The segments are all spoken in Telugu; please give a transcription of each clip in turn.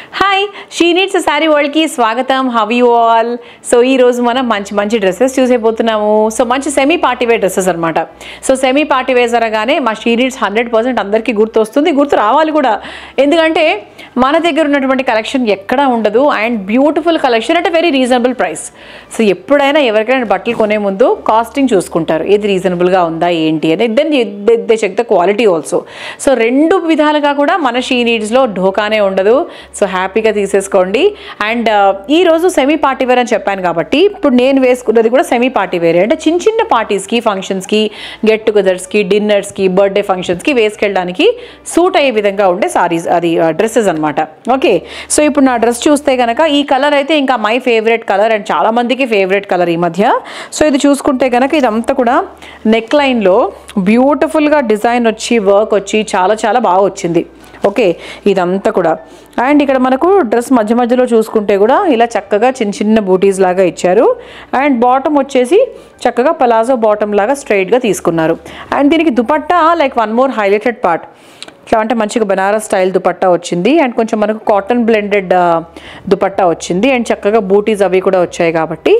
హాయ్ షీ నీడ్స్ శారీ వరల్డ్కి స్వాగతం హవ్ యూ ఆల్ సో ఈ రోజు మనం మంచి మంచి డ్రెస్సెస్ చూసేపోతున్నాము సో మంచి సెమీ పార్టీ వేర్ డ్రెస్సెస్ అనమాట సో సెమీ పార్టీ వేర్స్ అనగానే మా షీ నీడ్స్ హండ్రెడ్ పర్సెంట్ అందరికీ గుర్తు వస్తుంది గుర్తు రావాలి కూడా ఎందుకంటే మన దగ్గర ఉన్నటువంటి కలెక్షన్ ఎక్కడా ఉండదు and beautiful collection at very reasonable price so ఎప్పుడైనా ఎవరికైనా బట్టలు కొనే ముందు కాస్టింగ్ చూసుకుంటారు ఏది రీజనబుల్గా ఉందా ఏంటి అని then they check the quality also so రెండు విధాలుగా కూడా మన షీ నీడ్స్లో ఢోకానే ఉండదు సో హ్యాపీగా తీసేసుకోండి అండ్ ఈ రోజు సెమీ పార్టీ వేర్ అని చెప్పాను కాబట్టి ఇప్పుడు నేను వేసుకున్నది కూడా సెమీ పార్టీ వేర్ అంటే చిన్న చిన్న పార్టీస్కి ఫంక్షన్స్కి గెట్ టుగెదర్స్కి డిన్నర్స్కి బర్త్డే ఫంక్షన్స్కి వేసుకెళ్ళడానికి సూట్ అయ్యే విధంగా ఉండే సారీస్ అది డ్రెస్సెస్ అనమాట ఓకే సో ఇప్పుడు నా డ్రెస్ చూస్తే కనుక ఈ కలర్ అయితే ఇంకా మై ఫేవరెట్ కలర్ అండ్ చాలా మందికి ఫేవరెట్ కలర్ ఈ మధ్య సో ఇది చూసుకుంటే కనుక ఇదంతా కూడా నెక్ లైన్లో బ్యూటిఫుల్గా డిజైన్ వచ్చి వర్క్ వచ్చి చాలా చాలా బాగా వచ్చింది ఓకే ఇదంతా కూడా అండ్ ఇక్కడ మనకు డ్రెస్ మధ్య మధ్యలో చూసుకుంటే కూడా ఇలా చక్కగా చిన్న చిన్న బూటీస్ లాగా ఇచ్చారు అండ్ బాటమ్ వచ్చేసి చక్కగా పలాజో బాటమ్ లాగా స్ట్రైట్గా తీసుకున్నారు అండ్ దీనికి dupatta like one more highlighted part ఇట్లా అంటే మంచిగా బనారస్ స్టైల్ దుపట్టా వచ్చింది అండ్ కొంచెం మనకు కాటన్ బ్లెండెడ్ దుపట్టా వచ్చింది అండ్ చక్కగా బూటీస్ అవి కూడా వచ్చాయి కాబట్టి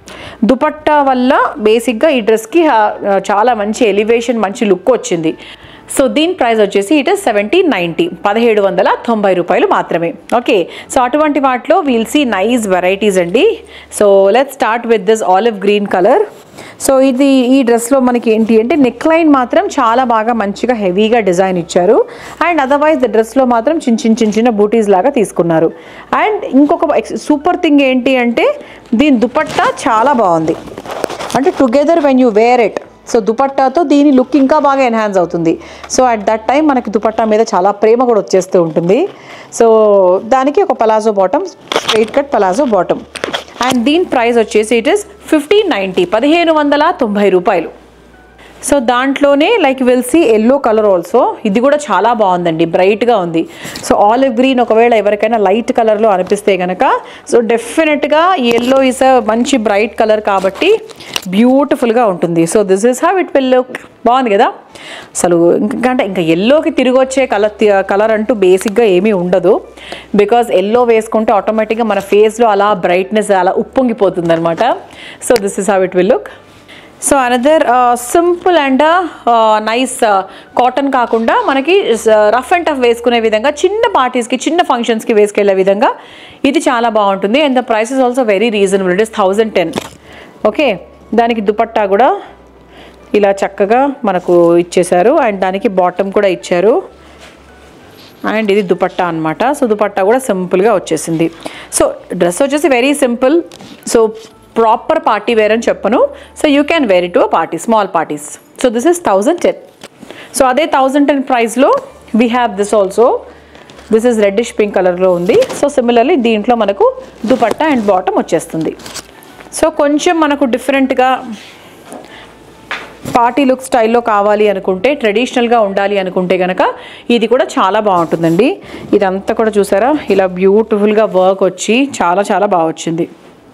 దుపట్టా వల్ల బేసిక్గా ఈ డ్రెస్కి చాలా మంచి ఎలివేషన్ మంచి లుక్ వచ్చింది సో దీని ప్రైస్ వచ్చేసి ఇట్ ఇస్ సెవెంటీన్ నైంటీ పదిహేడు వందల తొంభై రూపాయలు మాత్రమే ఓకే సో అటువంటి వాటిలో వీల్ సీ నైస్ వెరైటీస్ అండి so let start with this olive green colour so ఇది ఈ డ్రెస్లో మనకి ఏంటి అంటే నెక్ లైన్ మాత్రం చాలా బాగా మంచిగా హెవీగా డిజైన్ ఇచ్చారు అండ్ అదర్వైజ్ ద డ్రెస్లో మాత్రం చిన్న చిన్న చిన్న చిన్న బూటీస్ లాగా తీసుకున్నారు అండ్ ఇంకొక సూపర్ థింగ్ ఏంటి అంటే దీని దుపట్టా చాలా బాగుంది అంటే together when you wear it so దుపట్టాతో దీని లుక్ ఇంకా బాగా ఎన్హాన్స్ అవుతుంది సో అట్ దట్ టైం మనకి దుపట్టా మీద చాలా ప్రేమ కూడా వచ్చేస్తూ ఉంటుంది సో దానికి ఒక palazzo bottom straight cut palazzo bottom and దీని ప్రైస్ వచ్చేసి ఇట్ ఇస్ ఫిఫ్టీన్ నైంటీ పదిహేను వందల తొంభై రూపాయలు సో దాంట్లోనే like will see yellow colour also ఇది కూడా చాలా బాగుందండి బ్రైట్గా ఉంది సో ఆలివ్ గ్రీన్ ఒకవేళ ఎవరికైనా లైట్ కలర్లో అనిపిస్తే కనుక సో డెఫినెట్గా ఎల్లో ఇస్ అ మంచి బ్రైట్ కలర్ కాబట్టి బ్యూటిఫుల్గా ఉంటుంది so this is how it will look బాగుంది కదా అసలు ఇంకా అంటే ఇంకా ఎల్లోకి తిరిగి వచ్చే కలర్ కలర్ అంటూ బేసిక్గా ఏమీ ఉండదు బికాజ్ ఎల్లో వేసుకుంటే ఆటోమేటిక్గా మన ఫేస్లో అలా బ్రైట్నెస్ అలా ఉప్పొంగిపోతుంది అనమాట so this is how it will look so another simple and nice cotton కాకుండా మనకి రఫ్ అండ్ టఫ్ వేసుకునే విధంగా చిన్న పార్టీస్కి చిన్న ఫంక్షన్స్కి వేసుకెళ్లే విధంగా ఇది చాలా బాగుంటుంది and the price is also very reasonable it is thousand ten okay దానికి దుపట్టా కూడా ఇలా చక్కగా మనకు ఇచ్చేశారు అండ్ దానికి బాటమ్ కూడా ఇచ్చారు అండ్ ఇది దుపట్టా అనమాట సో దుపట్టా కూడా సింపుల్గా వచ్చేసింది సో డ్రెస్ వచ్చేసి very simple so proper party wear అని చెప్పను so you can wear it to party small parties so this is thousand ten so అదే థౌజండ్ టెన్ ప్రైస్లో we have this also this is reddish pink కలర్లో ఉంది సో సిమిలర్లీ దీంట్లో మనకు దుపట్టా అండ్ బాటమ్ వచ్చేస్తుంది సో కొంచెం మనకు డిఫరెంట్గా పార్టీ లుక్ స్టైల్లో కావాలి అనుకుంటే ట్రెడిషనల్గా ఉండాలి అనుకుంటే కనుక ఇది కూడా చాలా బాగుంటుందండి ఇదంతా కూడా చూసారా ఇలా బ్యూటిఫుల్గా వర్క్ వచ్చి చాలా చాలా బాగా వచ్చింది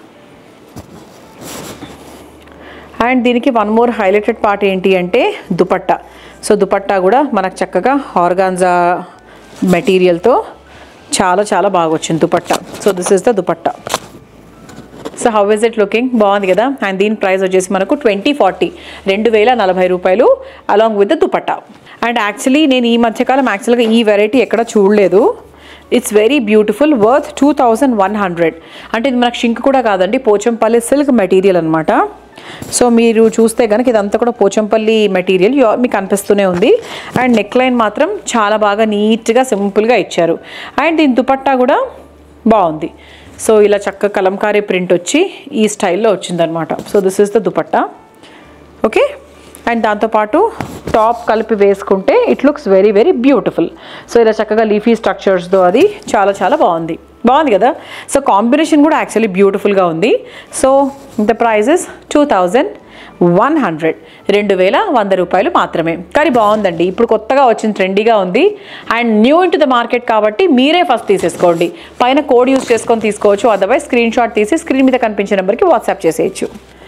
అండ్ దీనికి వన్ మోర్ హైలైటెడ్ పార్ట్ ఏంటి అంటే దుపట్టా సో దుపట్టా కూడా మనకు చక్కగా ఆర్గాన్జా మెటీరియల్తో చాలా చాలా బాగా వచ్చింది dupatta so this is the dupatta so how is it looking బాగుంది కదా అండ్ దీని ప్రైస్ వచ్చేసి మనకు ట్వంటీ ఫార్టీ రెండు వేల నలభై రూపాయలు along with the dupatta and actually నేను ఈ మధ్యకాలం యాక్చువల్గా ఈ వెరైటీ ఎక్కడ చూడలేదు it's very beautiful worth two thousand one hundred అంటే ఇది మనకు షింక్ కూడా కాదండి పోచంపల్లి సిల్క్ మెటీరియల్ అనమాట సో మీరు చూస్తే కనుక ఇదంతా కూడా పోచంపల్లి మెటీరియల్ మీకు అనిపిస్తూనే ఉంది అండ్ నెక్ లైన్ మాత్రం చాలా బాగా నీట్గా సింపుల్గా ఇచ్చారు అండ్ దీని దుపట్టా కూడా బాగుంది సో ఇలా చక్క కలంకారీ ప్రింట్ వచ్చి ఈ స్టైల్లో వచ్చిందనమాట so this is the dupatta okay and దాంతోపాటు టాప్ కలిపి వేసుకుంటే it looks very very beautiful so ఇలా చక్కగా లీఫీ స్ట్రక్చర్స్తో అది చాలా చాలా బాగుంది బాగుంది కదా సో కాంబినేషన్ కూడా యాక్చువల్లీ బ్యూటిఫుల్గా ఉంది so the prices two thousand one hundred రెండు వేల వంద రూపాయలు మాత్రమే కానీ బాగుందండి ఇప్పుడు కొత్తగా వచ్చిన ట్రెండీగా ఉంది and new in to the market కాబట్టి మీరే ఫస్ట్ తీసేసుకోండి పైన కోడ్ యూస్ చేసుకొని తీసుకోవచ్చు అదర్వైజ్ స్క్రీన్ షాట్ తీసి స్క్రీన్ మీద కనిపించే నెంబర్కి వాట్సాప్ చేసేయచ్చు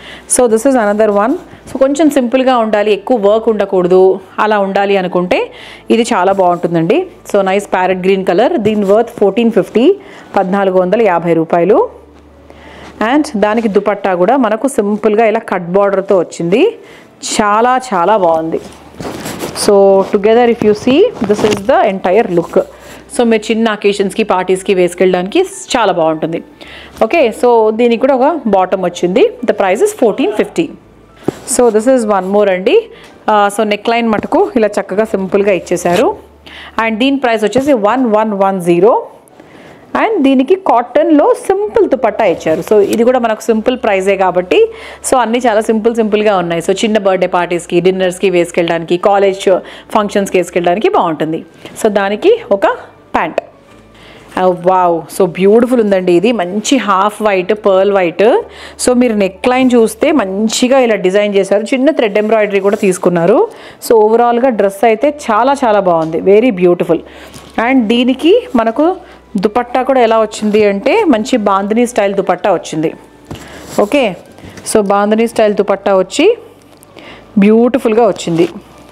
so this is another one so కొంచెం సింపుల్గా ఉండాలి ఎక్కువ వర్క్ ఉండకూడదు అలా ఉండాలి అనుకుంటే ఇది చాలా బాగుంటుందండి so nice parrot green colour దీని వర్త్ ఫోర్టీన్ ఫిఫ్టీ పద్నాలుగు వందల యాభై రూపాయలు అండ్ దానికి దుపట్టా కూడా మనకు సింపుల్గా ఇలా కట్ బార్డర్తో వచ్చింది చాలా చాలా బాగుంది so together if you see this is the entire look so మీరు చిన్న అకేషన్స్కి పార్టీస్కి వేసుకెళ్ళడానికి చాలా బాగుంటుంది ఓకే సో దీనికి కూడా ఒక బాటమ్ వచ్చింది the price is fourteen fifty so this is one more అండి సో నెక్ లైన్ మటుకు ఇలా చక్కగా సింపుల్గా ఇచ్చేశారు అండ్ దీని ప్రైస్ వచ్చేసి one one one zero and దీనికి కాటన్లో సింపుల్ దుపట్టా ఇచ్చారు సో ఇది కూడా మనకు సింపుల్ ప్రైజే కాబట్టి సో అన్నీ చాలా సింపుల్ సింపుల్గా ఉన్నాయి సో చిన్న బర్త్డే పార్టీస్కి డిన్నర్స్కి వేసుకెళ్ళడానికి కాలేజ్ ఫంక్షన్స్కి వేసుకెళ్ళడానికి బాగుంటుంది సో దానికి ఒక ప్యాంట్ వావ్ సో బ్యూటిఫుల్ ఉందండి ఇది మంచి half white pearl white so మీరు నెక్ లైన్ చూస్తే మంచిగా ఇలా డిజైన్ చేశారు చిన్న థ్రెడ్ ఎంబ్రాయిడరీ కూడా తీసుకున్నారు సో ఓవరాల్గా డ్రెస్ అయితే చాలా చాలా బాగుంది వెరీ బ్యూటిఫుల్ అండ్ దీనికి మనకు దుపట్టా కూడా ఎలా వచ్చింది అంటే మంచి బాందినీ స్టైల్ దుపట్టా వచ్చింది okay so bandhani style dupatta వచ్చి బ్యూటిఫుల్గా వచ్చింది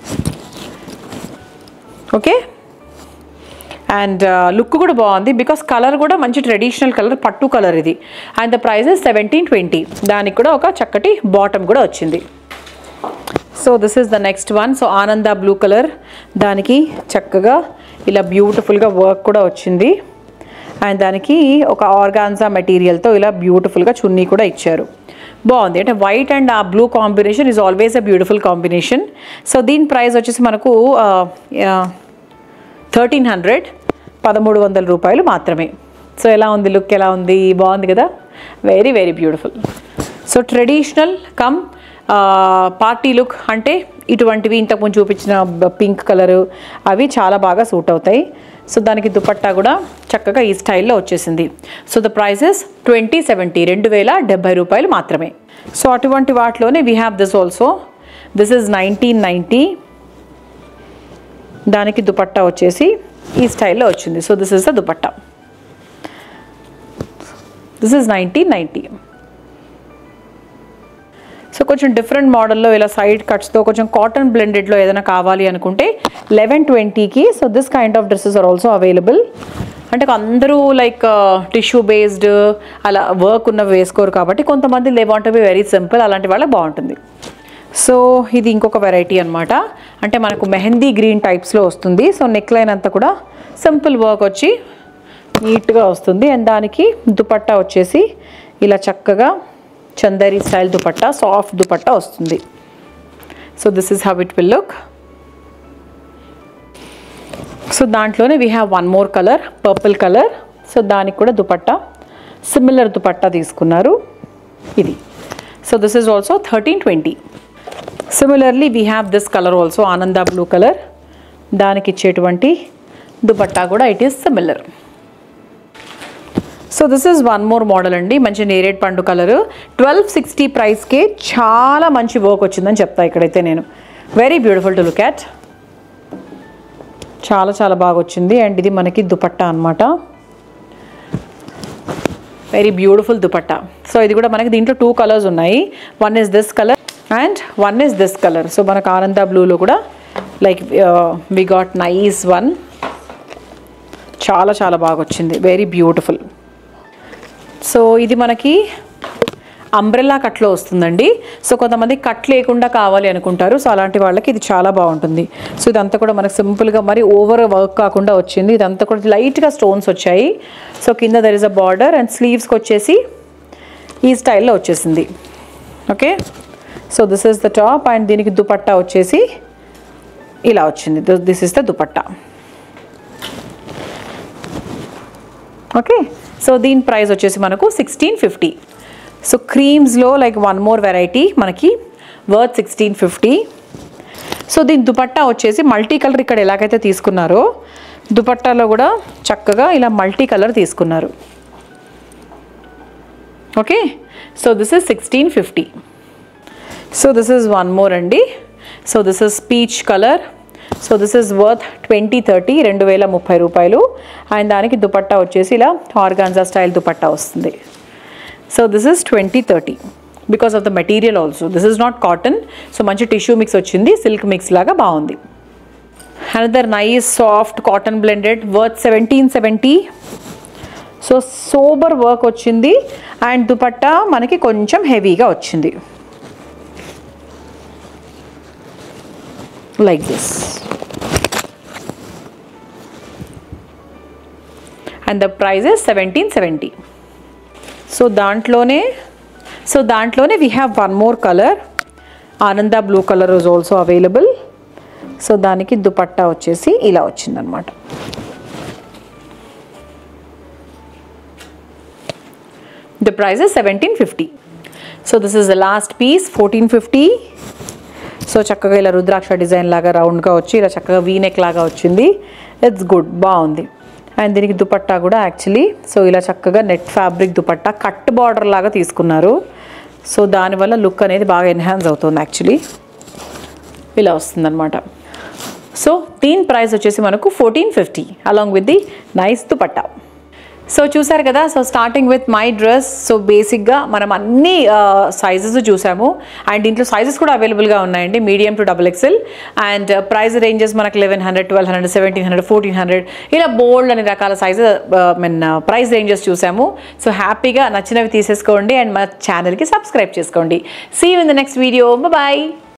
ఓకే అండ్ లుక్ కూడా బాగుంది బికాస్ కలర్ కూడా మంచి ట్రెడిషనల్ కలర్ పట్టు కలర్ ఇది and the price seventeen twenty దానికి కూడా ఒక చక్కటి బాటమ్ కూడా వచ్చింది so this is the next one so ఆనంద బ్లూ కలర్ దానికి చక్కగా ఇలా బ్యూటిఫుల్గా వర్క్ కూడా వచ్చింది అండ్ దానికి ఒక ఆర్గాన్జా మెటీరియల్తో ఇలా బ్యూటిఫుల్గా చున్నీ కూడా ఇచ్చారు బాగుంది అంటే white and uh blue combination is always a beautiful combination so దీని ప్రైస్ వచ్చేసి మనకు థర్టీన్ హండ్రెడ్ పదమూడు వందల రూపాయలు మాత్రమే సో ఎలా ఉంది లుక్ ఎలా ఉంది బాగుంది కదా very very beautiful so traditional come party look అంటే ఇటువంటివి ఇంతకుముందు చూపించిన పింక్ కలరు అవి చాలా బాగా సూట్ అవుతాయి సో దానికి దుపట్టా కూడా చక్కగా ఈ స్టైల్లో వచ్చేసింది so the prices twenty seventy రెండు వేల డెబ్బై రూపాయలు మాత్రమే సో అటువంటి వాటిలోనే we have this also this is nineteen ninety దానికి దుపట్టా వచ్చేసి ఈ స్టైల్లో వచ్చింది so this is the dupatta this is nineteen ninety so కొంచెం డిఫరెంట్ మోడల్లో ఇలా సైడ్ కట్స్తో కొంచెం కాటన్ బ్లెండెడ్లో ఏదైనా కావాలి అనుకుంటే లెవెన్ ట్వంటీకి so this kind of dresses are also available అంటే అందరూ లైక్ టిష్యూ బేస్డ్ అలా వర్క్ ఉన్నవి వేసుకోరు కాబట్టి కొంతమంది they want be very simple అలాంటి వాళ్ళకి బాగుంటుంది సో ఇది ఇంకొక వెరైటీ అనమాట అంటే మనకు మెహందీ గ్రీన్ టైప్స్లో వస్తుంది సో నెక్ లైన్ అంతా కూడా సింపుల్ వర్క్ వచ్చి నీట్గా వస్తుంది అండ్ దానికి దుపట్టా వచ్చేసి ఇలా చక్కగా చందరి స్టైల్ దుపట్టా సాఫ్ట్ దుపట్టా వస్తుంది so this is how it will look so దాంట్లోనే we have one more colour purple colour so దానికి కూడా దుపట్టా సిమిలర్ దుపట్టా తీసుకున్నారు ఇది so this is also thirteen twenty similarly we have this colour also ఆనంద బ్లూ కలర్ దానికి ఇచ్చేటువంటి దుపట్టా కూడా it is similar so this is one more model అండి మంచి నేరేడ్ పండు కలర్ ట్వెల్వ్ సిక్స్టీ ప్రైస్కే చాలా మంచి వర్క్ వచ్చిందని చెప్తా ఇక్కడైతే నేను very beautiful to look at చాలా చాలా బాగా వచ్చింది అండ్ ఇది మనకి దుపట్టా అనమాట వెరీ బ్యూటిఫుల్ దుపట్టా సో ఇది కూడా మనకి దీంట్లో టూ కలర్స్ ఉన్నాయి one is this colour and one is this colour so మనకు ఆనంద బ్లూలో కూడా like we got nice one చాలా చాలా బాగా వచ్చింది వెరీ బ్యూటిఫుల్ సో ఇది మనకి అంబ్రెల్లా కట్లో వస్తుందండి సో కొంతమంది కట్ లేకుండా కావాలి అనుకుంటారు సో అలాంటి వాళ్ళకి ఇది చాలా బాగుంటుంది సో ఇదంతా కూడా మనకు సింపుల్గా మరి ఓవర్ వర్క్ కాకుండా వచ్చింది ఇదంతా కూడా లైట్గా స్టోన్స్ వచ్చాయి సో కింద there is a border and స్లీవ్స్కి వచ్చేసి ఈ స్టైల్లో వచ్చేసింది okay so this is the top and దీనికి దుపట్టా వచ్చేసి ఇలా వచ్చింది this is the dupatta okay so దీని ప్రైస్ వచ్చేసి మనకు సిక్స్టీన్ ఫిఫ్టీ సో క్రీమ్స్లో లైక్ వన్ మోర్ వెరైటీ మనకి వర్త్ సిక్స్టీన్ ఫిఫ్టీ సో దీని దుపట్టా వచ్చేసి మల్టీ కలర్ ఇక్కడ ఎలాగైతే తీసుకున్నారో దుపట్టాలో కూడా చక్కగా ఇలా మల్టీ కలర్ తీసుకున్నారు okay so this is sixteen fifty so this is one more అండి so this is peach colour so this is worth twenty thirty రెండు వేల ముప్పై రూపాయలు అండ్ దానికి దుపట్టా వచ్చేసి ఇలా ఆర్గాన్జా స్టైల్ దుపట్టా వస్తుంది so this is twenty thirty because of the material also this is not cotton so మంచి టిష్యూ మిక్స్ వచ్చింది సిల్క్ మిక్స్ లాగా బాగుంది another nice soft cotton blended worth seventeen seventy so sober work వచ్చింది అండ్ దుపట్టా మనకి కొంచెం హెవీగా వచ్చింది like this and the price is seventeen seventy so దాంట్లోనే సో దాంట్లోనే we have one more colour ఆనంద blue colour is also available so దానికి దుపట్టా వచ్చేసి ఇలా వచ్చిందనమాట the price is seventeen fifty so this is the last piece fourteen fifty so చక్కగా ఇలా రుద్రాక్ష డిజైన్ లాగా రౌండ్గా వచ్చి ఇలా చక్కగా వీనెక్ లాగా వచ్చింది ఇట్స్ గుడ్ బాగుంది అండ్ దీనికి దుపట్టా కూడా యాక్చువల్లీ సో ఇలా చక్కగా net fabric dupatta cut border లాగా తీసుకున్నారు సో దానివల్ల లుక్ అనేది బాగా ఎన్హాన్స్ అవుతుంది యాక్చువల్లీ ఇలా వస్తుందన్నమాట సో దీని ప్రైస్ వచ్చేసి మనకు fourteen fifty along with the nice dupatta so చూసారు కదా so starting with my dress so బేసిక్గా మనం అన్ని సైజెస్ చూసాము అండ్ దీంట్లో సైజెస్ కూడా అవైలబుల్గా ఉన్నాయండి medium to double XL and price ranges మనకు eleven hundred twelve hundred seventeen hundred fourteen hundred ఇలా బోల్డ్ అనే రకాల సైజెస్ మీన్ ప్రైస్ రేంజెస్ చూసాము సో హ్యాపీగా నచ్చినవి తీసేసుకోండి అండ్ మా ఛానల్కి సబ్స్క్రైబ్ చేసుకోండి see in the next video bye